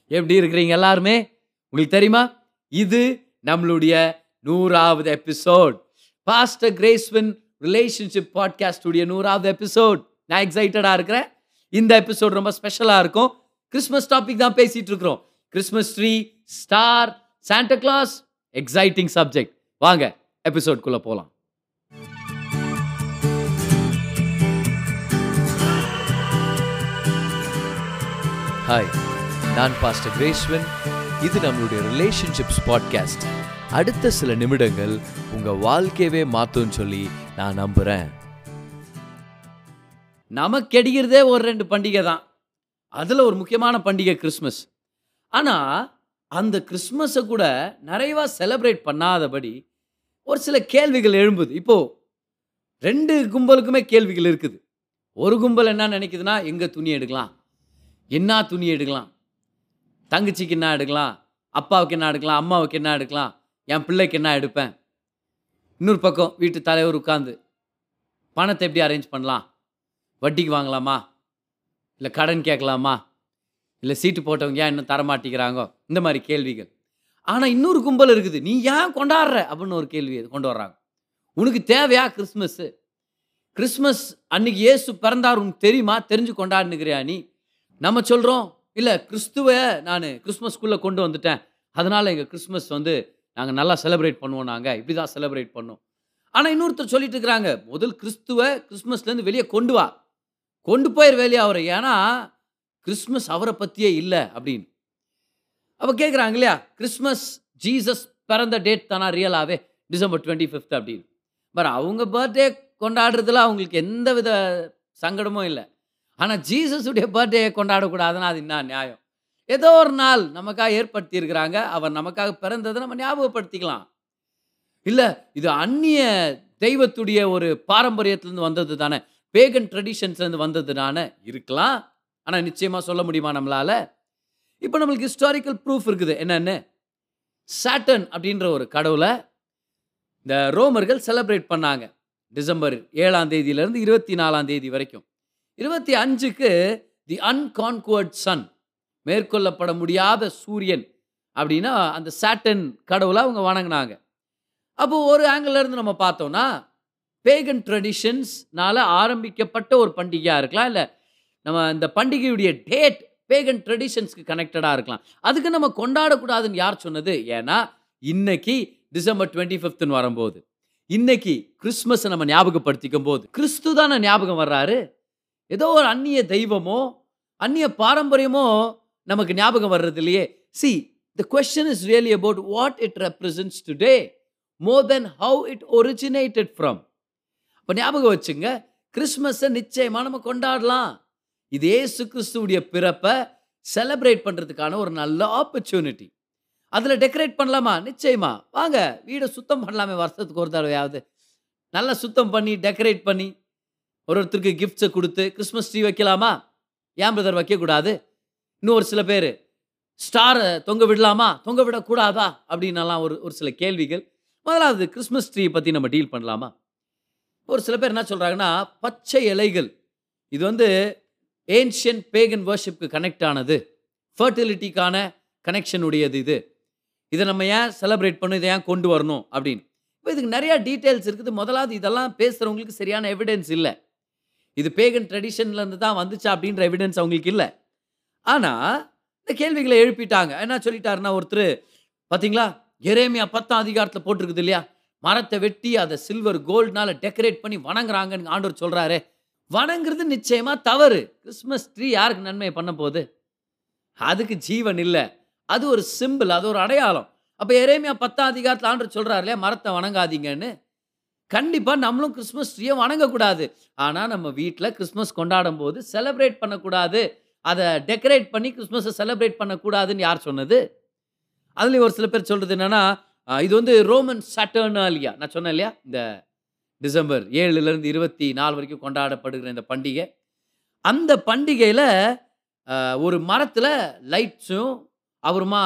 எப்படி இருக்கிறீங்க எல்லாருமே உங்களுக்கு தெரியுமா இது நம்மளுடைய நூறாவது episode pastor Gracewin relationship podcast உடைய நூறாவது எபிசோட் நான் எக்ஸைட்டடாக இருக்கிறேன் இந்த எபிசோட் ரொம்ப ஸ்பெஷலாக இருக்கும் கிறிஸ்மஸ் டாபிக் தான் பேசிட்டு இருக்கிறோம் Christmas tree star Santa Claus exciting subject வாங்க எபிசோட்குள்ளே போகலாம் ஹாய் நான் பாஸ்டர் கிரேஸ்வன் இது நம்மளுடைய ரிலேஷன்ஷிப்ஸ் பாட்காஸ்ட் அடுத்த சில நிமிடங்கள் உங்க வாழ்க்கையவே மாத்தும்னு சொல்லி நான் நம்புறேன் நமக்கு அடிக்கிறதே ஒரு ரெண்டு பண்டிகை தான் அதில் ஒரு முக்கியமான பண்டிகை கிறிஸ்மஸ் ஆனால் அந்த கிறிஸ்மஸை கூட நிறைவா செலிப்ரேட் பண்ணாதபடி ஒரு சில கேள்விகள் எழும்புது இப்போது ரெண்டு கும்பலுக்குமே கேள்விகள் இருக்குது ஒரு கும்பல் என்ன நினைக்குதுன்னா எங்கே துணி எடுக்கலாம் என்ன துணி எடுக்கலாம் தங்கச்சிக்கு என்ன எடுக்கலாம் அப்பாவுக்கு என்ன எடுக்கலாம் அம்மாவுக்கு என்ன எடுக்கலாம் என் பிள்ளைக்கு என்ன எடுப்பேன் இன்னொரு பக்கம் வீட்டு தலைவர் உட்காந்து பணத்தை எப்படி அரேஞ்ச் பண்ணலாம் வட்டிக்கு வாங்கலாமா இல்லை கடன் கேட்கலாமா இல்லை சீட்டு போட்டவங்க ஏன் இன்னும் தரமாட்டிக்கிறாங்கோ இந்த மாதிரி கேள்விகள் ஆனால் இன்னொரு கும்பல் இருக்குது நீ ஏன் கொண்டாடுற அப்படின்னு ஒரு கேள்வி கொண்டு வர்றாங்க உனக்கு தேவையா கிறிஸ்மஸ்ஸு கிறிஸ்மஸ் அன்னைக்கு இயேசு பிறந்தார் உனக்கு தெரியுமா தெரிஞ்சு கொண்டாடுனுக்கிறியா நீ நம்ம சொல்கிறோம் இல்லை கிறிஸ்துவை நான் கிறிஸ்மஸ்க்குள்ளே கொண்டு வந்துட்டேன் அதனால் எங்கள் கிறிஸ்மஸ் வந்து நாங்கள் நல்லா செலிப்ரேட் பண்ணுவோம் நாங்கள் இப்படி தான் செலிப்ரேட் பண்ணோம் ஆனால் இன்னொருத்தர் சொல்லிட்டு இருக்கிறாங்க முதல் கிறிஸ்துவை கிறிஸ்மஸ்லேருந்து வெளியே கொண்டு வா கொண்டு போயிரு வெளியே அவரை ஏன்னா கிறிஸ்மஸ் அவரை பற்றியே இல்லை அப்படின்னு அப்போ கேட்குறாங்க இல்லையா கிறிஸ்மஸ் ஜீசஸ் பிறந்த டேட் தானா ரியலாகவே டிசம்பர் டுவெண்ட்டி ஃபிஃப்த் அப்படின்னு பட் அவங்க பர்த்டே கொண்டாடுறதுல அவங்களுக்கு எந்த வித சங்கடமும் இல்லை ஆனால் ஜீசஸுடைய பர்த்டே கொண்டாடக்கூடாதுன்னா அது என்ன நியாயம் ஏதோ ஒரு நாள் நமக்காக ஏற்படுத்தி இருக்கிறாங்க அவர் நமக்காக பிறந்ததை நம்ம ஞாபகப்படுத்திக்கலாம் இல்லை இது அந்நிய தெய்வத்துடைய ஒரு பாரம்பரியத்திலேருந்து வந்தது தானே பேகன் ட்ரெடிஷன்ஸ்லேருந்து வந்தது தானே இருக்கலாம் ஆனால் நிச்சயமாக சொல்ல முடியுமா நம்மளால் இப்போ நம்மளுக்கு ஹிஸ்டாரிக்கல் ப்ரூஃப் இருக்குது என்னென்னு சாட்டன் அப்படின்ற ஒரு கடவுளை இந்த ரோமர்கள் செலிப்ரேட் பண்ணாங்க டிசம்பர் ஏழாம் தேதியிலேருந்து இருபத்தி நாலாம் தேதி வரைக்கும் இருபத்தி அஞ்சுக்கு தி அன்கான்குவர்ட் சன் மேற்கொள்ளப்பட முடியாத சூரியன் அப்படின்னா அந்த சாட்டன் கடவுளை அவங்க வணங்கினாங்க அப்போ ஒரு ஆங்கிள் இருந்து நம்ம பார்த்தோம்னா பேகன் ட்ரெடிஷன்ஸ்னால ஆரம்பிக்கப்பட்ட ஒரு பண்டிகையாக இருக்கலாம் இல்லை நம்ம இந்த பண்டிகையுடைய டேட் பேகன் ட்ரெடிஷன்ஸ்க்கு கனெக்டடாக இருக்கலாம் அதுக்கு நம்ம கொண்டாடக்கூடாதுன்னு யார் சொன்னது ஏன்னா இன்னைக்கு டிசம்பர் டுவெண்ட்டி ஃபிஃப்த்னு வரும்போது இன்னைக்கு கிறிஸ்மஸை நம்ம ஞாபகப்படுத்திக்கும் போது கிறிஸ்து தானே ஞாபகம் வர்றாரு ஏதோ ஒரு அந்நிய தெய்வமோ அந்நிய பாரம்பரியமோ நமக்கு ஞாபகம் வர்றது இல்லையே see the question is really about what it represents today more than how it originated from இப்போ ஞாபகம் வச்சுங்க கிறிஸ்மஸை நிச்சயமாக நம்ம கொண்டாடலாம் இது ஏசு கிறிஸ்துவுடைய பிறப்பை செலிப்ரேட் பண்ணுறதுக்கான ஒரு நல்ல ஆப்பர்ச்சுனிட்டி அதில் டெக்கரேட் பண்ணலாமா நிச்சயமா வாங்க வீடை சுத்தம் பண்ணலாமே வருஷத்துக்கு ஒரு தடவையாவது நல்லா சுத்தம் பண்ணி டெக்கரேட் பண்ணி ஒரு ஒருத்தருக்கு கிஃப்ட்ஸை கொடுத்து கிறிஸ்மஸ் ட்ரீ வைக்கலாமா ஏன் பிரதர் வைக்கக்கூடாது இன்னும் ஒரு சில பேர் ஸ்டாரை தொங்க விடலாமா தொங்க விடக்கூடாதா அப்படின்னலாம் ஒரு ஒரு சில கேள்விகள் முதலாவது கிறிஸ்மஸ் ட்ரீ பற்றி நம்ம டீல் பண்ணலாமா ஒரு சில பேர் என்ன சொல்கிறாங்கன்னா பச்சை இலைகள் இது வந்து ஏன்ஷியன் பேகன் வர்ஷிப்க்கு கனெக்ட் ஆனது ஃபர்டிலிட்டிக்கான கனெக்ஷன் உடையது இது இதை நம்ம ஏன் செலிப்ரேட் பண்ணணும் இதை ஏன் கொண்டு வரணும் அப்படின்னு இப்போ இதுக்கு நிறையா டீட்டெயில்ஸ் இருக்குது முதலாவது இதெல்லாம் பேசுகிறவங்களுக்கு சரியான எவிடன்ஸ் இல்லை இது பேகன் ட்ரெடிஷன்லேருந்து தான் வந்துச்சா அப்படின்ற எவிடன்ஸ் அவங்களுக்கு இல்லை ஆனால் இந்த கேள்விகளை எழுப்பிட்டாங்க என்ன சொல்லிட்டாருன்னா ஒருத்தர் பார்த்தீங்களா எரேமியா பத்தாம் அதிகாரத்தில் போட்டிருக்குது இல்லையா மரத்தை வெட்டி அதை சில்வர் கோல்ட்னால டெக்கரேட் பண்ணி வணங்குறாங்கன்னு ஆண்டவர் சொல்கிறாரு வணங்குறது நிச்சயமாக தவறு கிறிஸ்மஸ் ட்ரீ யாருக்கு நன்மை பண்ண போகுது அதுக்கு ஜீவன் இல்லை அது ஒரு சிம்பிள் அது ஒரு அடையாளம் அப்போ எரேமியா பத்தாம் அதிகாரத்தில் ஆண்டவர் சொல்கிறார் இல்லையா மரத்தை வணங்காதீங்கன்னு கண்டிப்பாக நம்மளும் கிறிஸ்மஸ் ட்ரீயை வணங்கக்கூடாது ஆனால் நம்ம வீட்டில் கிறிஸ்மஸ் கொண்டாடும் போது செலிப்ரேட் பண்ணக்கூடாது அதை டெக்கரேட் பண்ணி கிறிஸ்மஸை செலிப்ரேட் பண்ணக்கூடாதுன்னு யார் சொன்னது அதுலேயும் ஒரு சில பேர் சொல்கிறது என்னென்னா இது வந்து ரோமன் சட்டர்னாலியா நான் சொன்னேன் இல்லையா இந்த டிசம்பர் ஏழுலேருந்து இருபத்தி நாலு வரைக்கும் கொண்டாடப்படுகிற இந்த பண்டிகை அந்த பண்டிகையில் ஒரு மரத்தில் லைட்ஸும் அப்புறமா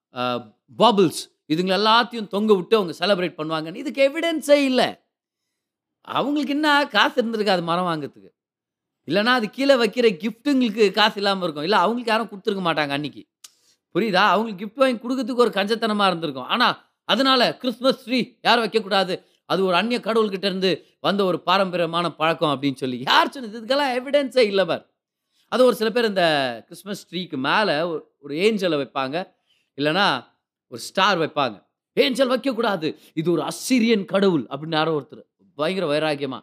பாபிள்ஸ் இதுங்க எல்லாத்தையும் தொங்க விட்டு அவங்க செலிப்ரேட் பண்ணுவாங்கன்னு இதுக்கு எவிடன்ஸே இல்லை அவங்களுக்கு என்ன காசு இருந்திருக்காது மரம் வாங்குறதுக்கு இல்லைன்னா அது கீழே வைக்கிற கிஃப்ட்டுங்களுக்கு காசு இல்லாமல் இருக்கும் இல்லை அவங்களுக்கு யாரும் கொடுத்துருக்க மாட்டாங்க அன்னைக்கு புரியுதா அவங்களுக்கு கிஃப்ட் வாங்கி கொடுக்கறதுக்கு ஒரு கஞ்சத்தனமா இருந்திருக்கும் ஆனா அதனால கிறிஸ்மஸ் ட்ரீ யாரும் வைக்கக்கூடாது அது ஒரு அந்நிய கடவுள்கிட்ட இருந்து வந்த ஒரு பாரம்பரியமான பழக்கம் அப்படின்னு சொல்லி யார் சொன்னது இதுக்கெல்லாம் எவிடன்ஸே இல்லை பார் அது ஒரு சில பேர் இந்த கிறிஸ்மஸ் ட்ரீக்கு மேலே ஒரு ஏஞ்சலை வைப்பாங்க இல்லைன்னா ஒரு ஸ்டார் வைப்பாங்க ஏஞ்சல் வைக்கக்கூடாது இது ஒரு அசிரியன் கடவுள் அப்படின்னு யாரோ ஒருத்தர் பயங்கர வைராக்கியமா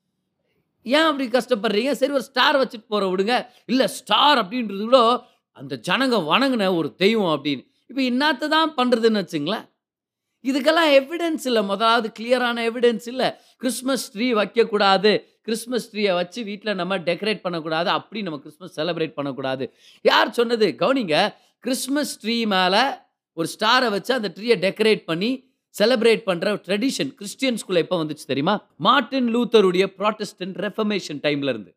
ஏன் அப்படி கஷ்டப்படுறீங்க சரி ஒரு ஸ்டார் வச்சுட்டு போற விடுங்க இல்லை ஸ்டார் அப்படின்றது கூட அந்த ஜனங்க வணங்கின ஒரு தெய்வம் அப்படின்னு இப்போ இன்னாத்த தான் பண்ணுறதுன்னு வச்சுங்களேன் இதுக்கெல்லாம் எவிடன்ஸ் இல்லை முதலாவது கிளியரான எவிடன்ஸ் இல்லை கிறிஸ்மஸ் ட்ரீ வைக்கக்கூடாது கிறிஸ்மஸ் ட்ரீயை வச்சு வீட்டில் நம்ம டெக்கரேட் பண்ணக்கூடாது அப்படி நம்ம கிறிஸ்மஸ் செலிப்ரேட் பண்ணக்கூடாது யார் சொன்னது கவனிங்க கிறிஸ்மஸ் ட்ரீ மேலே ஒரு ஸ்டாரை வச்சு அந்த ட்ரீயை டெக்கரேட் பண்ணி செலிப்ரேட் பண்ணுற ட்ரெடிஷன் கிறிஸ்டியன்ஸ்குள்ளே எப்போ வந்துச்சு தெரியுமா மார்ட்டின் லூத்தருடைய ப்ராட்டஸ்டன்ட் ரெஃபர்மேஷன் டைம்ல இருந்து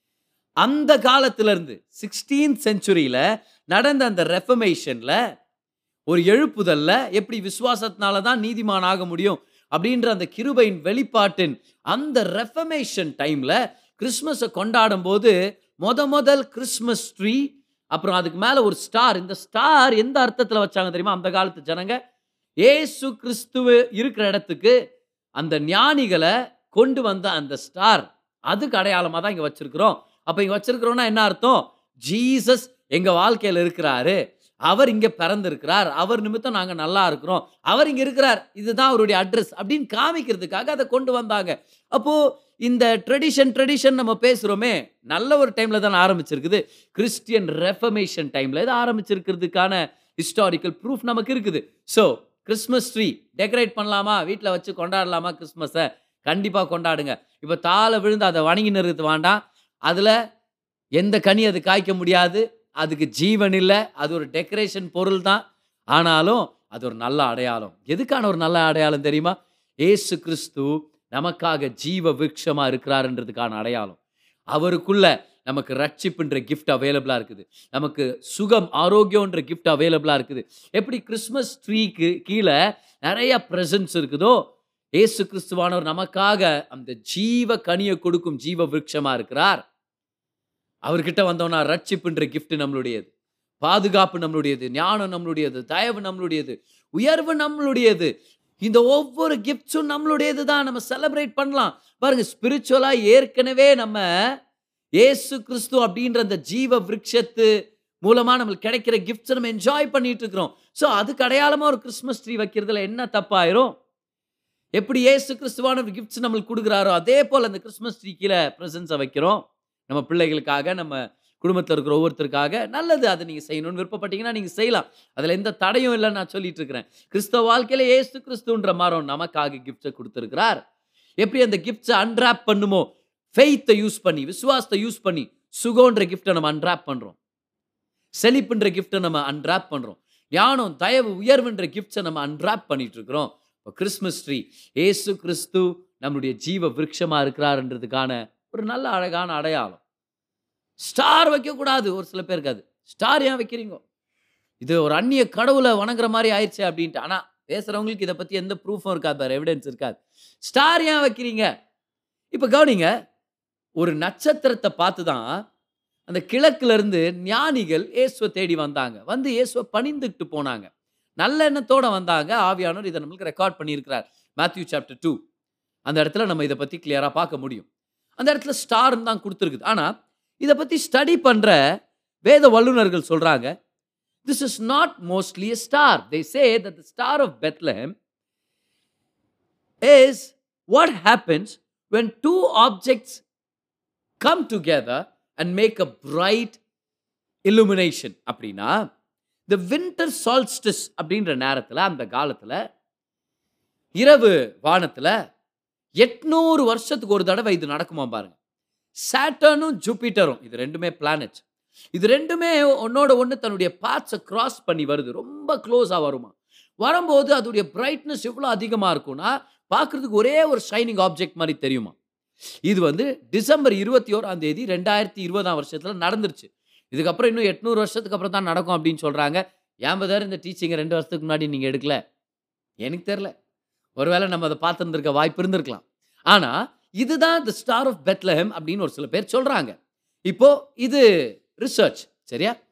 அந்த காலத்துல இருந்து சிக்ஸ்டீன்த் செஞ்சுரியில் நடந்த அந்த ரெஃபர்மேஷனில் ஒரு எழுப்புதல்ல எப்படி விசுவாசத்தினால தான் நீதிமான் ஆக முடியும் அப்படின்ற அந்த கிருபையின் வெளிப்பாட்டின் அந்த ரெஃபர்மேஷன் டைம்ல கிறிஸ்மஸை கொண்டாடும் போது முத முதல் கிறிஸ்மஸ் ட்ரீ அப்புறம் அதுக்கு மேல ஒரு ஸ்டார் இந்த ஸ்டார் எந்த அர்த்தத்துல வச்சாங்க தெரியுமா அந்த காலத்து ஜனங்க ஏசு கிறிஸ்துவ இருக்கிற இடத்துக்கு அந்த ஞானிகளை கொண்டு வந்த அந்த ஸ்டார் அதுக்கு அடையாளமா தான் இங்க வச்சிருக்கிறோம் அப்ப இங்க வச்சிருக்கிறோம்னா என்ன அர்த்தம் ஜீசஸ் எங்க வாழ்க்கையில இருக்கிறாரு அவர் இங்க பிறந்திருக்கிறார் அவர் நிமித்தம் நாங்க நல்லா இருக்கிறோம் அவர் இங்க இருக்கிறார் இதுதான் அவருடைய அட்ரஸ் அப்படின்னு காமிக்கிறதுக்காக அதை கொண்டு வந்தாங்க அப்போ இந்த ட்ரெடிஷன் ட்ரெடிஷன் நம்ம பேசுறோமே நல்ல ஒரு டைம்ல தான் ஆரம்பிச்சிருக்குது கிறிஸ்டியன் ரெஃபர்மேஷன் டைம்ல இது ஆரம்பிச்சிருக்கிறதுக்கான ஹிஸ்டாரிக்கல் ப்ரூஃப் நமக்கு இருக்குது ஸோ கிறிஸ்மஸ் ட்ரீ டெக்கரேட் பண்ணலாமா வீட்டில் வச்சு கொண்டாடலாமா கிறிஸ்மஸை கண்டிப்பாக கொண்டாடுங்க இப்போ தாளை விழுந்து அதை வணங்கி நிறுத்து வேண்டாம் அதில் எந்த கனி அது காய்க்க முடியாது அதுக்கு ஜீவன் இல்லை அது ஒரு டெக்கரேஷன் பொருள் தான் ஆனாலும் அது ஒரு நல்ல அடையாளம் எதுக்கான ஒரு நல்ல அடையாளம் தெரியுமா ஏசு கிறிஸ்து நமக்காக ஜீவ விருட்சமாக இருக்கிறாருன்றதுக்கான அடையாளம் அவருக்குள்ள நமக்கு ரட்சிப்புன்ற கிஃப்ட் அவைலபிளாக இருக்குது நமக்கு சுகம் ஆரோக்கியம்ன்ற கிஃப்ட் அவைலபிளாக இருக்குது எப்படி கிறிஸ்மஸ் ட்ரீக்கு கீழே நிறைய ப்ரெசன்ஸ் இருக்குதோ ஏசு கிறிஸ்துவானவர் நமக்காக அந்த ஜீவ கனியை கொடுக்கும் ஜீவ விருட்சமாக இருக்கிறார் அவர்கிட்ட வந்தோம்னா ரட்சிப்புன்ற கிஃப்ட் நம்மளுடையது பாதுகாப்பு நம்மளுடையது ஞானம் நம்மளுடையது தயவு நம்மளுடையது உயர்வு நம்மளுடையது இந்த ஒவ்வொரு கிஃப்ட்ஸும் நம்மளுடையது தான் நம்ம செலிப்ரேட் பண்ணலாம் பாருங்க ஸ்பிரிச்சுவலா ஏற்கனவே நம்ம ஏசு கிறிஸ்து அப்படின்ற அந்த ஜீவ விருட்சத்து மூலமா நம்மளுக்கு கிடைக்கிற கிஃப்ட்ஸ் நம்ம என்ஜாய் பண்ணிட்டு இருக்கிறோம் ஸோ அதுக்கு அடையாளமா ஒரு கிறிஸ்மஸ் ட்ரீ வைக்கிறதுல என்ன தப்பாயிரும் எப்படி ஏசு கிறிஸ்துவான ஒரு கிஃப்ட்ஸ் நம்மளுக்கு கொடுக்குறாரோ அதே போல் அந்த கிறிஸ்மஸ் ட்ரீ கீழே ப்ரெசன்ஸை வைக்கிறோம் நம்ம பிள்ளைகளுக்காக நம்ம குடும்பத்தில் இருக்கிற ஒவ்வொருத்தருக்காக நல்லது அதை நீங்கள் செய்யணும்னு விருப்பப்பட்டீங்கன்னா நீங்கள் செய்யலாம் அதில் எந்த தடையும் இல்லைன்னு நான் சொல்லிட்டு இருக்கிறேன் கிறிஸ்தவ வாழ்க்கையில் ஏசு கிறிஸ்துன்ற மரம் நமக்காக கிஃப்ட்ஸை கொடுத்துருக்கிறார் எப்படி அந்த கிஃப்ட்ஸை அன்ராப் பண்ணுமோ ஃபெய்த்தை யூஸ் பண்ணி விசுவாசத்தை யூஸ் பண்ணி சுகோன்ற கிஃப்ட்டை நம்ம அன்ராப் பண்ணுறோம் செழிப்புன்ற கிஃப்ட்டை நம்ம அன்ராப் பண்ணுறோம் ஞானம் தயவு உயர்வுன்ற கிஃப்ட்ஸை நம்ம அன்ராப் பண்ணிட்டு இருக்கிறோம் இப்போ கிறிஸ்மஸ் ட்ரீ ஏசு கிறிஸ்து நம்மளுடைய ஜீவ விருட்சமாக இருக்கிறாருன்றதுக்கான ஒரு நல்ல அழகான அடையாளம் ஸ்டார் வைக்கக்கூடாது ஒரு சில பேருக்கு அது ஸ்டார் ஏன் வைக்கிறீங்க இது ஒரு அந்நிய கடவுளை வணங்குற மாதிரி ஆயிடுச்சு அப்படின்ட்டு ஆனால் பேசுகிறவங்களுக்கு இதை பற்றி எந்த ப்ரூஃபும் இருக்காது வேறு எவிடன்ஸ் இருக்காது ஸ்டார் ஏன் வைக்கிறீங்க இப்போ கவனிங்க ஒரு நட்சத்திரத்தை பார்த்து தான் அந்த கிழக்குல இருந்து ஞானிகள் இயேசுவை தேடி வந்தாங்க வந்து இயேசுவை பணிந்துக்கிட்டு போனாங்க நல்ல எண்ணத்தோட வந்தாங்க ஆவியானவர் இதை நம்மளுக்கு ரெக்கார்ட் பண்ணியிருக்கிறார் மேத்யூ சாப்டர் டூ அந்த இடத்துல நம்ம இதை பற்றி கிளியராக பார்க்க முடியும் அந்த இடத்துல ஸ்டார்னு தான் கொடுத்துருக்குது ஆனால் இதை பற்றி ஸ்டடி பண்ணுற வேத வல்லுநர்கள் சொல்கிறாங்க this is not mostly a star they say that the star of bethlehem is what happens when two objects come together and make a bright illumination அப்படின்னா the winter solstice அப்படின்ற நேரத்தில் அந்த காலத்தில் இரவு வானத்தில் எட்நூறு வருஷத்துக்கு ஒரு தடவை இது நடக்குமா பாருங்க சாட்டர்னும் ஜூபிட்டரும் இது ரெண்டுமே பிளானட் இது ரெண்டுமே ஒன்னோட ஒன்று தன்னுடைய பார்ட்ஸை கிராஸ் பண்ணி வருது ரொம்ப க்ளோஸாக வருமா வரும்போது அதோடைய பிரைட்னஸ் எவ்வளோ அதிகமாக இருக்கும்னா பார்க்குறதுக்கு ஒரே ஒரு ஷைனிங் ஆப்ஜெக்ட் மாதிரி தெரியுமா இது வந்து டிசம்பர் இருபத்தி ஓராம் தேதி ரெண்டாயிரத்தி இருபதாம் வருஷத்தில் நடந்துருச்சு இதுக்கப்புறம் இன்னும் எட்நூறு வருஷத்துக்கு அப்புறம் தான் நடக்கும் அப்படின்னு சொல்கிறாங்க ஏன் பதார் இந்த டீச்சிங்கை ரெண்டு வருஷத்துக்கு முன்னாடி நீங்கள் எடுக்கல எனக்கு தெரில ஒருவேளை நம்ம அதை பார்த்துருந்துருக்க வாய்ப்பு இருந்திருக்கலாம் ஆனால் இதுதான் த ஸ்டார் ஆஃப் பெத்லஹெம் அப்படின்னு ஒரு சில பேர் சொல்கிறாங்க இப்போ இது ரிசர்ச் சரியா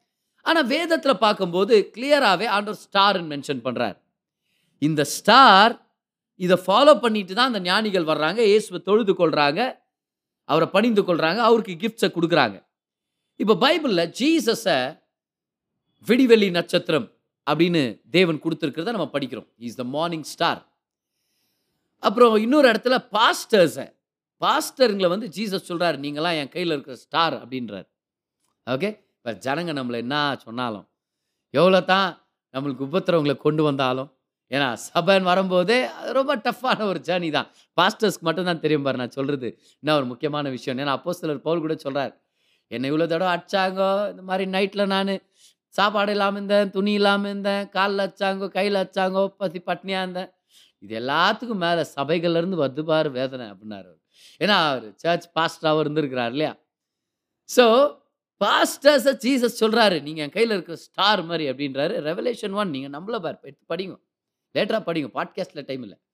ஆனால் வேதத்தில் பார்க்கும்போது கிளியராகவே ஆண்டவர் ஸ்டார்னு மென்ஷன் பண்ணுறார் இந்த ஸ்டார் இதை ஃபாலோ பண்ணிட்டு தான் அந்த ஞானிகள் வர்றாங்க இயேசுவை தொழுது கொள்றாங்க அவரை பணிந்து கொள்றாங்க அவருக்கு கிஃப்ட்ஸை கொடுக்குறாங்க இப்போ பைபிளில் ஜீசஸை விடிவெள்ளி நட்சத்திரம் அப்படின்னு தேவன் கொடுத்துருக்கிறத நம்ம படிக்கிறோம் இஸ் த மார்னிங் ஸ்டார் அப்புறம் இன்னொரு இடத்துல பாஸ்டர்ஸை பாஸ்டருங்களை வந்து ஜீசஸ் சொல்றாரு நீங்களாம் என் கையில் இருக்கிற ஸ்டார் அப்படின்றார் ஓகே இப்போ ஜனங்க நம்மளை என்ன சொன்னாலும் எவ்வளோ தான் நம்மளுக்கு உபத்திரவங்களை கொண்டு வந்தாலும் ஏன்னா சபைன்னு வரும்போதே அது ரொம்ப டஃப்பான ஒரு ஜேர்னி தான் பாஸ்டர்ஸ்க்கு மட்டும்தான் தெரியும் பாரு நான் சொல்கிறது என்ன ஒரு முக்கியமான விஷயம் ஏன்னா அப்போ சிலர் பவுல் கூட சொல்கிறார் என்னை இவ்வளோ தடவை அடிச்சாங்கோ இந்த மாதிரி நைட்டில் நான் சாப்பாடு இல்லாமல் இருந்தேன் துணி இல்லாமல் இருந்தேன் காலில் அடிச்சாங்கோ கையில் அடிச்சாங்கோ பசி பட்னியாக இருந்தேன் இது எல்லாத்துக்கும் மேலே சபைகள்லேருந்து வருது பாரு வேதனை அப்படின்னாரு அவர். ஏன்னா அவர் சர்ச் பாஸ்டராகவும் இருந்திருக்கிறார் இல்லையா ஸோ பாஸ்டர்ஸை ஜீசஸ் சொல்கிறாரு நீங்கள் என் கையில் இருக்கிற ஸ்டார் மாதிரி அப்படின்றாரு ரெவலேஷன் ஒன் நீங்கள் நம்மள பார் எடுத்து படிங்க லேட்டராக படிங்க பாட்காஸ்ட்டில் டைம் இல்லை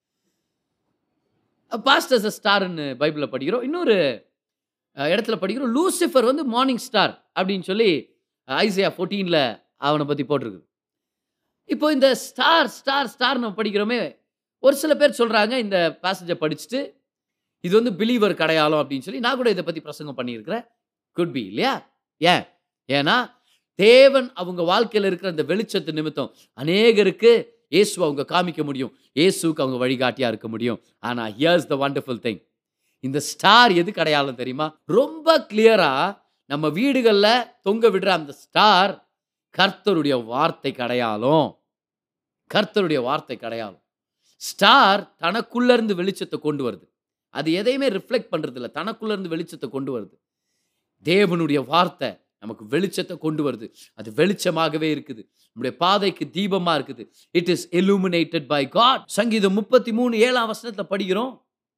பாஸ்டர்ஸ் ஸ்டார்னு பைபிளில் படிக்கிறோம் இன்னொரு அஹ், இடத்துல படிக்கிறோம் லூசிஃபர் வந்து மார்னிங் ஸ்டார் அப்படின்னு சொல்லி ஐசியா ஃபோர்டீனில் அவனை பற்றி போட்டிருக்கு இப்போ இந்த ஸ்டார் ஸ்டார் ஸ்டார் நம்ம படிக்கிறோமே ஒரு சில பேர் சொல்கிறாங்க இந்த பேசஞ்சை படிச்சுட்டு இது வந்து பிலீவர் கடையாளம் அப்படின்னு சொல்லி நான் கூட இதை பற்றி பிரசங்கம் பண்ணியிருக்கிறேன் குட் பி இல்லையா ஏன் ஏன்னா தேவன் அவங்க வாழ்க்கையில் இருக்கிற அந்த வெளிச்சத்து நிமித்தம் அநேகருக்கு இயேசு அவங்க காமிக்க முடியும் இயேசுக்கு அவங்க வழிகாட்டியாக இருக்க முடியும் ஆனால் ஹியர்ஸ் த வண்டர்ஃபுல் திங் இந்த ஸ்டார் எது அடையாளம் தெரியுமா ரொம்ப கிளியராக நம்ம வீடுகளில் தொங்க விடுற அந்த ஸ்டார் கர்த்தருடைய வார்த்தைக்கு அடையாளம் கர்த்தருடைய வார்த்தைக்கு அடையாளம் ஸ்டார் தனக்குள்ள இருந்து வெளிச்சத்தை கொண்டு வருது அது எதையுமே ரிஃப்ளெக்ட் பண்றது இல்ல தனக்குள்ள இருந்து வெளிச்சத்தை கொண்டு வருது தேவனுடைய வார்த்தை நமக்கு வெளிச்சத்தை கொண்டு வருது அது வெளிச்சமாகவே இருக்குது நம்முடைய பாதைக்கு தீபமா இருக்குது it is illuminated by God சங்கீதம் முப்பத்தி மூணு ஏழாம் வசனத்துல படிக்கிறோம்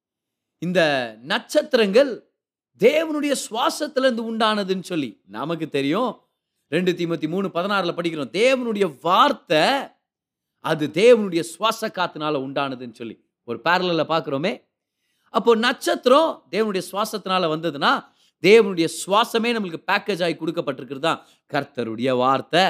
இந்த நட்சத்திரங்கள் தேவனுடைய சுவாசத்துல இருந்து உண்டானதுன்னு சொல்லி நமக்கு தெரியும் ரெண்டு தீமத்தி மூணு பதினாறுல படிக்கிறோம் தேவனுடைய வார்த்தை அது தேவனுடைய சுவாச காத்துனால உண்டானதுன்னு சொல்லி ஒரு பேரலில் பார்க்குறோமே அப்போ நட்சத்திரம் தேவனுடைய சுவாசத்தினால வந்ததுன்னா தேவனுடைய சுவாசமே நம்மளுக்கு பேக்கேஜ் ஆகி கொடுக்கப்பட்டிருக்கிறது தான் கர்த்தருடைய வார்த்தை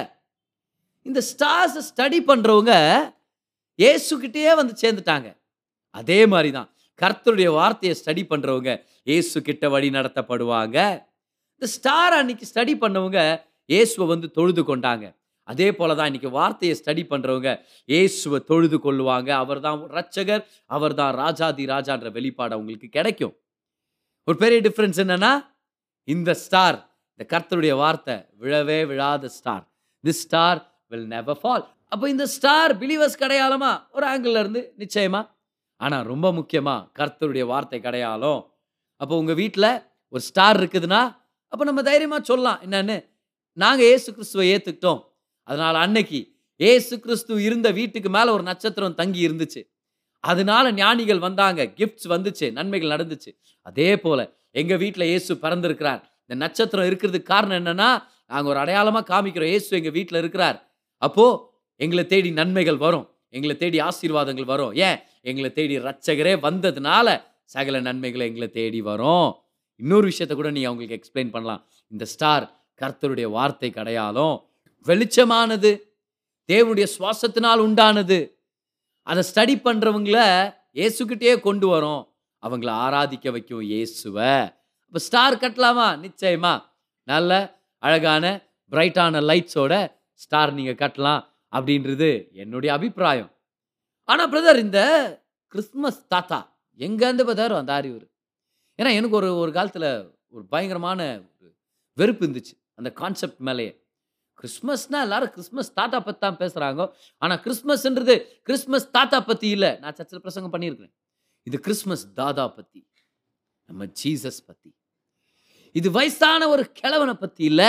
இந்த ஸ்டார்ஸை ஸ்டடி பண்ணுறவங்க இயேசுக்கிட்டேயே வந்து சேர்ந்துட்டாங்க அதே மாதிரி தான் கர்த்தருடைய வார்த்தையை ஸ்டடி பண்ணுறவங்க இயேசு கிட்ட வழி நடத்தப்படுவாங்க இந்த ஸ்டார் அன்னைக்கு ஸ்டடி பண்ணவங்க இயேசுவை வந்து தொழுது கொண்டாங்க அதே போல தான் இன்னைக்கு வார்த்தையை ஸ்டடி பண்ணுறவங்க இயேசுவை தொழுது கொள்ளுவாங்க அவர் தான் ரட்சகர் அவர் தான் ராஜாதி ராஜான்ற வெளிப்பாடு அவங்களுக்கு கிடைக்கும் ஒரு பெரிய டிஃப்ரென்ஸ் என்னன்னா இந்த ஸ்டார் இந்த கர்த்தருடைய வார்த்தை விழவே விழாத star this star will never fall அப்போ இந்த ஸ்டார் பிலீவர்ஸ் கடையாளமா ஒரு ஆங்கிள் இருந்து நிச்சயமா ஆனால் ரொம்ப முக்கியமா கர்த்தருடைய வார்த்தை கடையாளம் அப்போ உங்கள் வீட்டில் ஒரு ஸ்டார் இருக்குதுன்னா அப்போ நம்ம தைரியமாக சொல்லலாம் என்னன்னு நாங்கள் ஏசு கிறிஸ்துவை ஏற்றுக்கிட்டோம் அதனால் அன்னைக்கு ஏசு கிறிஸ்து இருந்த வீட்டுக்கு மேலே ஒரு நட்சத்திரம் தங்கி இருந்துச்சு அதனால ஞானிகள் வந்தாங்க கிஃப்ட்ஸ் வந்துச்சு நன்மைகள் நடந்துச்சு அதே போல எங்க வீட்டில் இயேசு பிறந்திருக்கிறார் இந்த நட்சத்திரம் இருக்கிறதுக்கு காரணம் என்னன்னா நாங்கள் ஒரு அடையாளமாக காமிக்கிறோம் இயேசு எங்கள் வீட்டில் இருக்கிறார் அப்போ எங்களை தேடி நன்மைகள் வரும் எங்களை தேடி ஆசீர்வாதங்கள் வரும் ஏன் எங்களை தேடி ரட்சகரே வந்ததுனால சகல நன்மைகளை எங்களை தேடி வரும் இன்னொரு விஷயத்தை கூட நீ அவங்களுக்கு எக்ஸ்பிளைன் பண்ணலாம் இந்த ஸ்டார் கர்த்தருடைய வார்த்தைக்கு அடையாளம் வெளிச்சமானது தேவனுடைய சுவாசத்தினால் உண்டானது அதை ஸ்டடி பண்ணுறவங்கள இயேசுக்கிட்டே கொண்டு வரும் அவங்கள ஆராதிக்க வைக்கும் இயேசுவை அப்போ ஸ்டார் கட்டலாமா நிச்சயமா நல்ல அழகான பிரைட்டான லைட்ஸோட ஸ்டார் நீங்கள் கட்டலாம் அப்படின்றது என்னுடைய அபிப்பிராயம் ஆனால் பிரதர் இந்த கிறிஸ்மஸ் தாத்தா எங்கேருந்து பார்த்தாரு வந்தார் இவர் ஏன்னா எனக்கு ஒரு ஒரு காலத்தில் ஒரு பயங்கரமான ஒரு வெறுப்பு இருந்துச்சு அந்த கான்செப்ட் மேலேயே கிறிஸ்மஸ்னா எல்லாரும் கிறிஸ்மஸ் தாத்தா பற்றி தான் பேசுகிறாங்க ஆனால் கிறிஸ்மஸ்ன்றது கிறிஸ்மஸ் தாத்தா பற்றி இல்லை நான் சர்ச்சில் பிரசங்கம் பண்ணியிருக்கிறேன் இது கிறிஸ்மஸ் தாதா பற்றி நம்ம ஜீசஸ் பற்றி இது வயசான ஒரு கிழவனை பற்றி இல்லை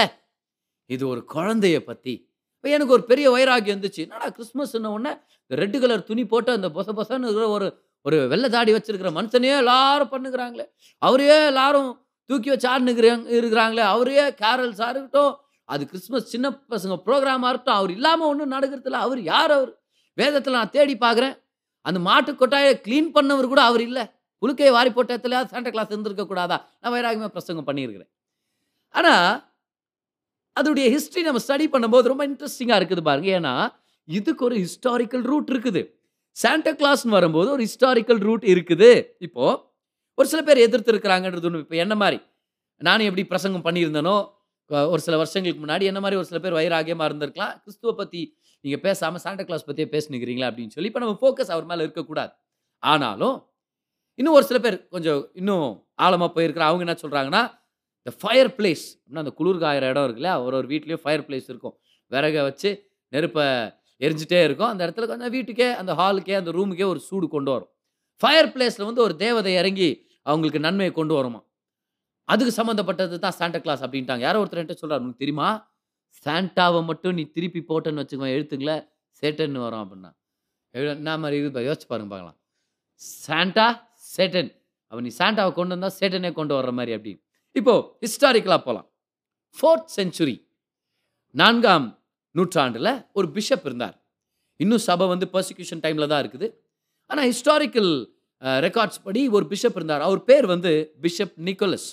இது ஒரு குழந்தைய பற்றி இப்போ எனக்கு ஒரு பெரிய வைராகியம் இருந்துச்சு என்னடா கிறிஸ்மஸ்ன்ன உடனே ரெட்டு கலர் துணி போட்டு அந்த பொச பொசன்னு இருக்கிற ஒரு ஒரு வெள்ளை தாடி வச்சிருக்கிற மனுஷனையே எல்லாரும் பண்ணுகிறாங்களே அவரையே எல்லாரும் தூக்கி வச்சு ஆடுனுங்கிறாங்க இருக்கிறாங்களே அவரையே கேரல்ஸாக இருக்கட்டும் அது கிறிஸ்மஸ் சின்ன பசங்க ப்ரோக்ராமாக இருக்கட்டும் அவர் இல்லாமல் ஒன்றும் நடக்கிறதில்ல அவர் யார் அவர் வேதத்தில் நான் தேடி பார்க்குறேன் அந்த மாட்டு கொட்டாயை க்ளீன் பண்ணவர் கூட அவர் இல்லை புழுக்கையை வாரி போட்ட இடத்துல சாண்டா கிளாஸ் இருந்திருக்க கூடாதா நான் வைராகமாக பிரசங்கம் பண்ணியிருக்கிறேன் ஆனால் அதோடைய ஹிஸ்ட்ரி நம்ம ஸ்டடி பண்ணும்போது ரொம்ப இன்ட்ரெஸ்டிங்காக இருக்குது பாருங்க ஏன்னா இதுக்கு ஒரு ஹிஸ்டாரிக்கல் ரூட் இருக்குது சாண்டா கிளாஸ்னு வரும்போது ஒரு ஹிஸ்டாரிக்கல் ரூட் இருக்குது இப்போ ஒரு சில பேர் எதிர்த்து இருக்கிறாங்கன்றது ஒன்று இப்போ என்ன மாதிரி நானும் எப்படி பிரசங்கம் பண்ணியிருந்தேனோ அஹ் ஒரு சில வருஷங்களுக்கு முன்னாடி என்ன மாதிரி ஒரு சில பேர் வைராகியமாக இருந்திருக்கலாம் கிறிஸ்துவ பற்றி நீங்கள் பேசாமல் சாண்டா கிளாஸ் பற்றியே பேசுனுக்கிறீங்களா அப்படின்னு சொல்லி இப்போ நம்ம ஃபோக்கஸ் அவர் மேலே இருக்கக்கூடாது ஆனாலும் இன்னும் ஒரு சில பேர் கொஞ்சம் இன்னும் ஆழமாக போயிருக்கிற அவங்க என்ன சொல்கிறாங்கன்னா இந்த ஃபயர் பிளேஸ் அப்படின்னா அந்த குளிர் காயிற இடம் இருக்குல்ல ஒரு ஒரு வீட்லேயும் ஃபயர் பிளேஸ் இருக்கும் விறகை வச்சு நெருப்பை எரிஞ்சிட்டே இருக்கும் அந்த இடத்துல கொஞ்சம் வீட்டுக்கே அந்த ஹாலுக்கே அந்த ரூமுக்கே ஒரு சூடு கொண்டு வரும் ஃபயர் பிளேஸில் வந்து ஒரு தேவதை இறங்கி அவங்களுக்கு நன்மையை கொண்டு வருமா அதுக்கு சம்மந்தப்பட்டது தான் சாண்டா கிளாஸ் அப்படின்ட்டாங்க யாரோ ஒருத்தர் என்கிட்ட சொல்கிறார் உனக்கு தெரியுமா சாண்டாவை மட்டும் நீ திருப்பி போட்டேன்னு வச்சுக்கோ எழுத்துங்கள சேட்டன்னு வரும் அப்படின்னா எழு- என்ன மாதிரி இருக்குது பாரு, யோசிச்சு பாருங்க பார்க்கலாம் சாண்டா சேட்டன் அவன் நீ சாண்டாவை கொண்டு வந்தால் சேட்டனே கொண்டு வர்ற மாதிரி அப்படி இப்போ ஹிஸ்டாரிக்கலாக போகலாம் ஃபோர்த் செஞ்சுரி நான்காம் நூற்றாண்டில் ஒரு பிஷப் இருந்தார் இன்னும் சபை வந்து பர்சிக்யூஷன் டைமில் தான் இருக்குது ஆனால் ஹிஸ்டாரிக்கல் ரெக்கார்ட்ஸ் படி ஒரு பிஷப் இருந்தார் அவர் பேர் வந்து பிஷப் நிக்கோலஸ்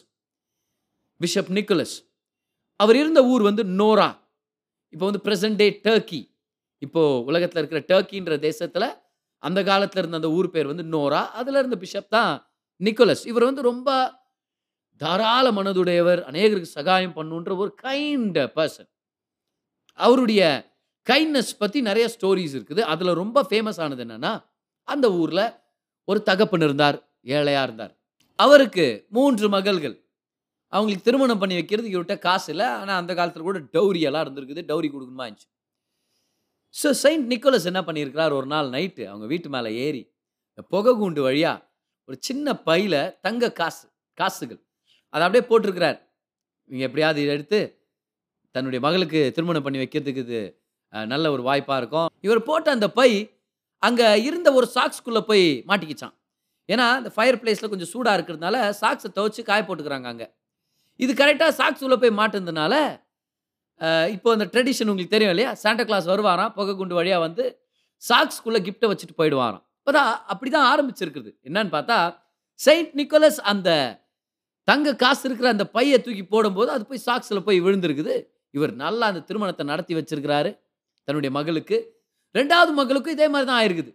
பிஷப் நிக்கோலஸ் அவர் இருந்த ஊர் வந்து நோரா இப்போ வந்து பிரசன்ட் டே டர்க்கி இப்போ உலகத்தில் இருக்கிற டர்க்கின்ற தேசத்தில் அந்த காலத்தில் இருந்த அந்த ஊர் பேர் வந்து நோரா அதில் இருந்த பிஷப் தான் நிக்கோலஸ் இவர் வந்து ரொம்ப தாராள மனதுடையவர் அநேகருக்கு சகாயம் பண்ணுன்ற ஒரு கைண்ட் பர்சன் அவருடைய கைண்ட்னஸ் பற்றி நிறைய ஸ்டோரிஸ் இருக்குது அதில் ரொம்ப ஃபேமஸ் ஆனது என்னன்னா அந்த ஊரில் ஒரு தகப்பன் இருந்தார் ஏழையாக இருந்தார் அவருக்கு மூன்று மகள்கள் அவங்களுக்கு திருமணம் பண்ணி வைக்கிறதுக்கு இவர்கிட்ட காசு இல்லை ஆனால் அந்த காலத்தில் கூட டௌரி எல்லாம் இருந்திருக்குது டௌரி கொடுக்கணுமா இருந்துச்சு ஸோ செயின்ட் நிக்கோலஸ் என்ன பண்ணியிருக்கிறார் ஒரு நாள் நைட்டு அவங்க வீட்டு மேலே ஏறி இந்த புகை கூண்டு வழியாக ஒரு சின்ன பையில தங்க காசு காசுகள் அதை அப்படியே போட்டிருக்கிறார் இவங்க எப்படியாவது இதை எடுத்து தன்னுடைய மகளுக்கு திருமணம் பண்ணி வைக்கிறதுக்கு இது அஹ், நல்ல ஒரு வாய்ப்பாக இருக்கும் இவர் போட்ட அந்த பை அங்கே இருந்த ஒரு சாக்ஸ்குள்ளே போய் மாட்டிக்கிச்சான் ஏன்னா இந்த ஃபயர் பிளேஸில் கொஞ்சம் சூடாக இருக்கிறதுனால சாக்ஸை துவைச்சு காய போட்டுக்கிறாங்க அங்கே இது கரெக்டாக சாக்ஸ் உள்ள போய் மாட்டுனதுனால அஹ், இப்போ அந்த ட்ரெடிஷன் உங்களுக்கு தெரியும் இல்லையா சாண்டா கிளாஸ் வருவாராம் புகை குண்டு வழியாக வந்து சாக்ஸ்குள்ளே கிஃப்ட்டை வச்சுட்டு போயிடுவாராம் இப்போ தான் அப்படி தான் ஆரம்பிச்சிருக்குது என்னன்னு பார்த்தா செயின்ட் நிக்கோலஸ் அந்த தங்க காசு இருக்கிற அந்த பையை தூக்கி போடும்போது அது போய் சாக்ஸில் போய் விழுந்திருக்குது இவர் நல்லா அந்த திருமணத்தை நடத்தி வச்சிருக்கிறாரு தன்னுடைய மகளுக்கு ரெண்டாவது மகளுக்கும் இதே மாதிரி தான் ஆயிருக்குது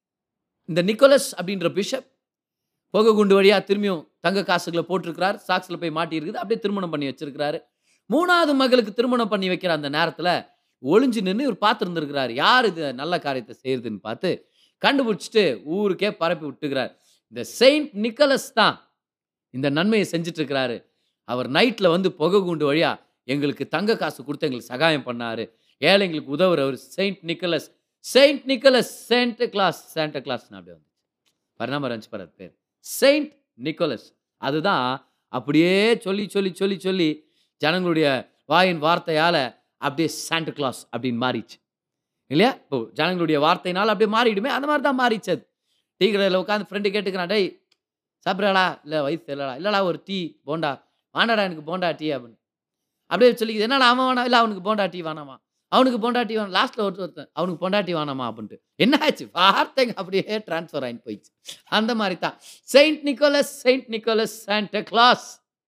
இந்த நிக்கோலஸ் அப்படின்ற பிஷப் புகை குண்டு வழியாக திரும்பியும் தங்க காசுகளை போட்டிருக்கிறார் சாக்ஸில் போய் மாட்டியிருக்குது அப்படியே திருமணம் பண்ணி வச்சிருக்கிறாரு மூணாவது மகளுக்கு திருமணம் பண்ணி வைக்கிற அந்த நேரத்தில் ஒளிஞ்சு நின்று இவர் பார்த்துருந்துருக்கிறார் யார் இது நல்ல காரியத்தை செய்யுதுன்னு பார்த்து கண்டுபிடிச்சிட்டு ஊருக்கே பரப்பி விட்டுக்கிறார் இந்த செயின்ட் நிக்கலஸ் தான் இந்த நன்மையை செஞ்சுட்டு இருக்கிறாரு அவர் நைட்டில் வந்து புகை குண்டு வழியா எங்களுக்கு தங்க காசு கொடுத்து எங்களுக்கு சகாயம் பண்ணாரு ஏழைங்களுக்கு உதவுறவர் saint Nicholas saint Nicholas saint Claus Santa கிளாஸ்னு அப்படியே வந்துச்சு பரிணாம ரஞ்ச் பரத் பேர் செயின்ட் நிக்கோலஸ் அதுதான் அப்படியே சொல்லி சொல்லி சொல்லி சொல்லி ஜனங்களுடைய வாயின் வார்த்தையால் அப்படியே சாண்டா கிளாஸ் அப்படின்னு மாறிச்சு இல்லையா இப்போ ஜனங்களுடைய வார்த்தையினால் அப்படியே மாறிடுமே அந்த மாதிரி தான் மாறிச்சு அது டீ கடையில் உட்காந்து ஃப்ரெண்டு கேட்டுக்கிறான் டேய் சாப்பிட்றாடா இல்லை வயசு இல்லடா இல்லடா ஒரு டீ போண்டா வாண்டாடா எனக்கு போண்டா டீ அப்படின்னு அப்படியே சொல்லிக்குது என்னடா அவன் வேணாம் இல்லை அவனுக்கு போண்டா டீ வேணாமா அவனுக்கு போண்டா டீ வேணும் லாஸ்ட்டில் ஒருத்தர் ஒருத்தன் அவனுக்கு போண்டா டீ வேணாமா அப்படின்ட்டு என்ன ஆச்சு வார்த்தைங்க அப்படியே ட்ரான்ஸ்ஃபர் ஆகிட்டு போயிடுச்சு அந்த மாதிரி தான் saint Nicholas saint Nicholas Santa Claus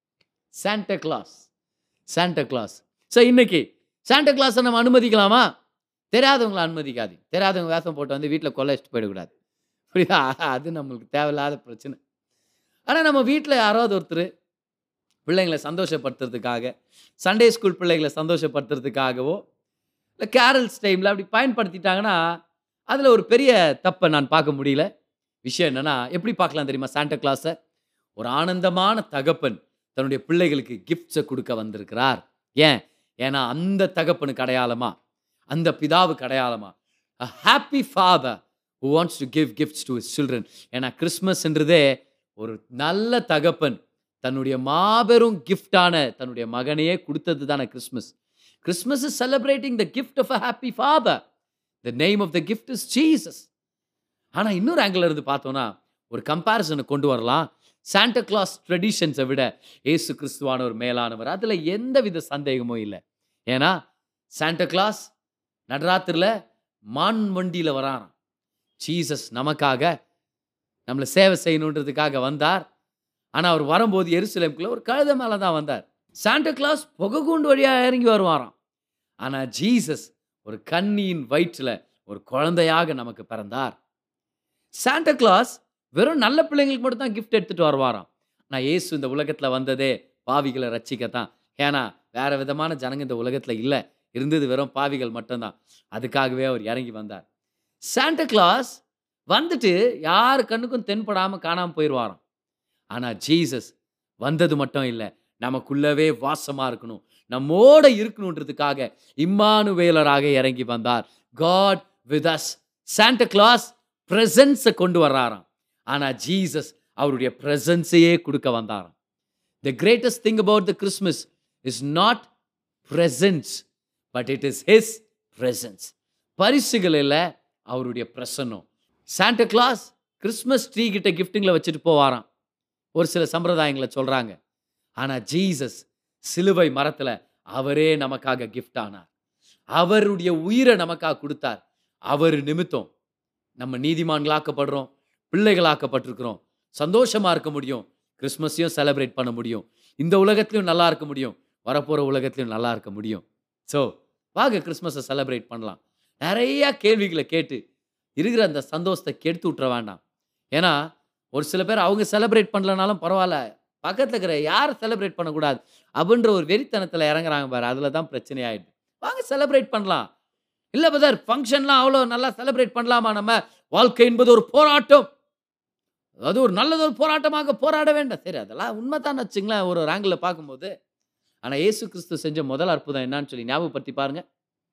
Santa Claus Santa Claus so இன்னைக்கு சாண்டா கிளாஸை நம்ம அனுமதிக்கலாமா தெரியாதவங்களை அனுமதிக்காது தெரியாதவங்க வேஷம் போட்டு வந்து வீட்டில் கொள்ளைச்சிட்டு போயிடக்கூடாது புரியுதா அது நம்மளுக்கு தேவையில்லாத பிரச்சனை ஆனால் நம்ம வீட்டில் யாராவது ஒருத்தர் பிள்ளைங்களை சந்தோஷப்படுத்துறதுக்காக சண்டே ஸ்கூல் பிள்ளைகளை சந்தோஷப்படுத்துறதுக்காகவோ இல்லை கேரல்ஸ் டைமில் அப்படி பயன்படுத்திட்டாங்கன்னா அதில் ஒரு பெரிய தப்பை நான் பார்க்க முடியல விஷயம் என்னன்னா எப்படி பார்க்கலாம் தெரியுமா சாண்டா கிளாஸை ஒரு ஆனந்தமான தகப்பன் தன்னுடைய பிள்ளைகளுக்கு கிஃப்ட்ஸை கொடுக்க வந்திருக்கிறார் ஏன் ஏன்னா அந்த தகப்பனுக்கு அடையாளமா அந்த பிதாவுக்கு அடையாளமா a happy father who wants to give gifts to his children ஏன்னா கிறிஸ்மஸ்ன்றதே ஒரு நல்ல தகப்பன் தன்னுடைய மாபெரும் கிஃப்டான தன்னுடைய மகனையே கொடுத்தது தானே Christmas Christmas is celebrating the gift of a happy father the name of the gift is Jesus ஆனால் இன்னொரு ஆங்கிள் இருந்து பார்த்தோன்னா ஒரு கம்பேரிசனை கொண்டு வரலாம் சாண்டா கிளாஸ் ட்ரெடிஷன்ஸை விட ஏசு கிறிஸ்துவான ஒரு மேலானவர் அதில் எந்த வித சந்தேகமும் இல்லை ஏன்னா சாண்டா கிளாஸ் நடராத்திரில் மான் வண்டியில் வராராம் ஜீசஸ் நமக்காக நம்மளை சேவை செய்யணுன்றதுக்காக வந்தார் ஆனால் அவர் வரும்போது எருசலேமுக்குள்ள ஒரு கழுதை மேலே தான் வந்தார் சாண்டா கிளாஸ் புகைக்கூண்டு வழியாக இறங்கி வருவாராம் ஆனால் ஜீசஸ் ஒரு கன்னியின் வயிற்றில் ஒரு குழந்தையாக நமக்கு பிறந்தார் சாண்டா கிளாஸ் வெறும் நல்ல பிள்ளைங்களுக்கு மட்டும் தான் கிஃப்ட் எடுத்துகிட்டு வருவாராம் நான் இயேசு இந்த உலகத்தில் வந்ததே பாவிகளை ரட்சிக்கத்தான் ஏன்னா வேற விதமான ஜனங்க இந்த உலகத்தில் இல்லை இருந்தது வெறும் பாவிகள் மட்டும்தான் அதுக்காகவே அவர் இறங்கி வந்தார் சாண்டா கிளாஸ் வந்துட்டு யார் கண்ணுக்கும் தென்படாமல் காணாமல் போயிடுவாராம் ஆனால் ஜீசஸ் வந்தது மட்டும் இல்லை நமக்குள்ளவே வாசமாக இருக்கணும் நம்மோட இருக்கணுன்றதுக்காக இம்மானுவேலராக இறங்கி வந்தார் God with us Santa Claus ப்ரெசன்ஸை கொண்டு வர்றாராம் ஆனால் ஜீசஸ் அவருடைய ப்ரெசன்ஸையே கொடுக்க வந்தாராம் the greatest thing about the Christmas is not presence but it is his presence பரிசுகள் இல்லை அவருடைய பிரசன்னம் சாண்டா கிளாஸ் கிறிஸ்மஸ் ட்ரீ கிட்ட கிஃப்ட்டுங்களை வச்சுட்டு போவாராம் ஒரு சில சம்பிரதாயங்களை சொல்கிறாங்க ஆனால் ஜீசஸ் சிலுவை மரத்தில் அவரே நமக்காக கிஃப்ட் ஆனார் அவருடைய உயிரை நமக்காக கொடுத்தார் அவர் நிமித்தம் நம்ம நீதிமான்களாக்கப்படுறோம் பிள்ளைகளாக்கப்பட்டிருக்கிறோம் சந்தோஷமா இருக்க முடியும் கிறிஸ்மஸையும் செலிப்ரேட் பண்ண முடியும் இந்த உலகத்திலையும் நல்லா இருக்க முடியும் வரப்போகிற உலகத்திலையும் நல்லா இருக்க முடியும் ஸோ வாங்க கிறிஸ்மஸை செலிப்ரேட் பண்ணலாம் நிறைய கேள்விகளை கேட்டு இருக்கிற அந்த சந்தோஷத்தை கெடுத்து விட்டுற வேண்டாம் ஏன்னா ஒரு சில பேர் அவங்க செலிப்ரேட் பண்ணலனாலும் பரவாயில்ல பக்கத்தில் இருக்கிற யார் செலிப்ரேட் பண்ணக்கூடாது அப்படின்ற ஒரு வெறித்தனத்தில் இறங்குறாங்க பாரு அதில் தான் பிரச்சனை ஆயிடுது வாங்க செலிப்ரேட் பண்ணலாம் இல்லை பதர் ஃபங்க்ஷன்லாம் அவ்வளோ நல்லா செலிப்ரேட் பண்ணலாமா நம்ம வாழ்க்கை என்பது ஒரு போராட்டம் அது ஒரு நல்லது ஒரு போராட்டமாக போராட வேண்டாம் சரி அதெல்லாம் உண்மைதான் வச்சுங்களேன் ஒரு ஆங்கிளில் பார்க்கும்போது ஆனால் இயேசு கிறிஸ்து செஞ்ச முதல் அற்புதம் என்னன்னு சொல்லி ஞாபகப்படுத்தி பாருங்க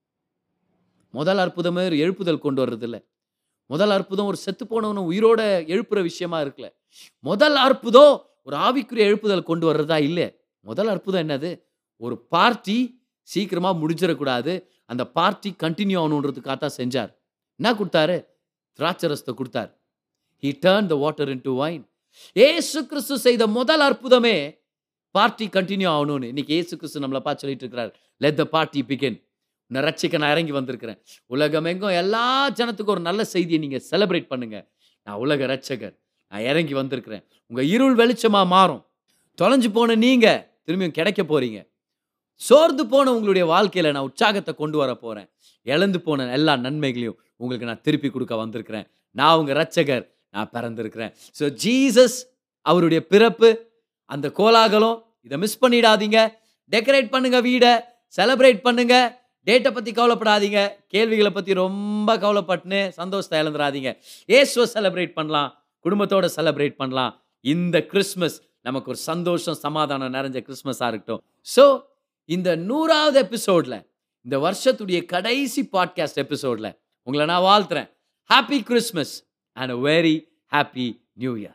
முதல் அற்புதமே ஒரு எழுப்புதல் கொண்டு வர்றது இல்லை முதல் அற்புதம் ஒரு செத்து போனவனை உயிரோட எழுப்புற விஷயமா இருக்குல்ல முதல் அற்புதம் ஒரு ஆவிக்குரிய எழுப்புதல் கொண்டு வர்றதா இல்லை முதல் அற்புதம் என்னது ஒரு பார்ட்டி சீக்கிரமா முடிஞ்சிடக்கூடாது அந்த பார்ட்டி கண்டினியூ ஆகணுன்றதுக்காக தான் செஞ்சார் என்ன கொடுத்தாரு திராட்சரசத்தை கொடுத்தார் he turn the water into wine Yesu Kristu செய்த முதல் அற்புதமே பார்ட்டி கண்டினியூ ஆகணும்னு இன்னைக்கு ஏசு கிறிஸ்து நம்மளை பார்த்து சொல்லிட்டு இருக்கிறார் லெட் த பார்ட்டி பிகின் உன்னை ரட்சிக்க நான் இறங்கி வந்திருக்கிறேன் உலகம் எங்கும் எல்லா ஜனத்துக்கும் ஒரு நல்ல செய்தியை நீங்கள் செலிப்ரேட் பண்ணுங்க நான் உலக ரட்சகர் நான் இறங்கி வந்திருக்கிறேன் உங்கள் இருள் வெளிச்சமாக மாறும் தொலைஞ்சு போன நீங்கள் திரும்பியும் கிடைக்க போறீங்க சோர்ந்து போன உங்களுடைய வாழ்க்கையில் நான் உற்சாகத்தை கொண்டு வர போகிறேன் இழந்து போன எல்லா நன்மைகளையும் உங்களுக்கு நான் திருப்பி கொடுக்க வந்திருக்கிறேன் நான் உங்கள் ரட்சகர் நான் பிறந்திருக்கிறேன் ஸோ ஜீசஸ் அவருடைய பிறப்பு அந்த கோலாகலம் இதை மிஸ் பண்ணிடாதீங்க டெக்கரேட் பண்ணுங்க வீடை செலிப்ரேட் பண்ணுங்க டேட்டை பற்றி கவலைப்படாதீங்க கேள்விகளை பற்றி ரொம்ப கவலைப்பட்டுன்னு சந்தோஷத்தை இழந்துடாதீங்க ஏசுவை செலிப்ரேட் பண்ணலாம் குடும்பத்தோட செலிப்ரேட் பண்ணலாம் இந்த கிறிஸ்மஸ் நமக்கு ஒரு சந்தோஷம் சமாதானம் நிறைஞ்ச கிறிஸ்மஸாக இருக்கட்டும் ஸோ இந்த நூறாவது எபிசோடில் இந்த வருஷத்துடைய கடைசி பாட்காஸ்ட் எபிசோடில் உங்களை நான் வாழ்த்துறேன் happy Christmas and a very happy new year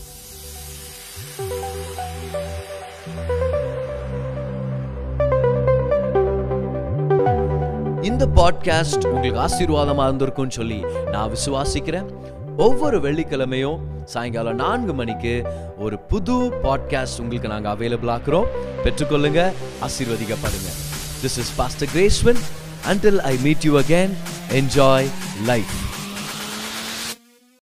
இந்த பாட்காஸ்ட் உங்களுக்கு ஆசீர்வாதமா இருந்திருக்கும்னு சொல்லி நான் விசுவாசிக்கிறேன் ஒவ்வொரு வெள்ளிக்கிழமையும் சாயங்காலம் நான்கு மணிக்கு ஒரு புது பாட்காஸ்ட் உங்களுக்கு நாங்கள் அவைலபிள் ஆக்குறோம் பெற்றுக்கொள்ளுங்க ஆசீர்வதிக்கப்படுங்க this is pastor Gracewin until I meet you again, enjoy life.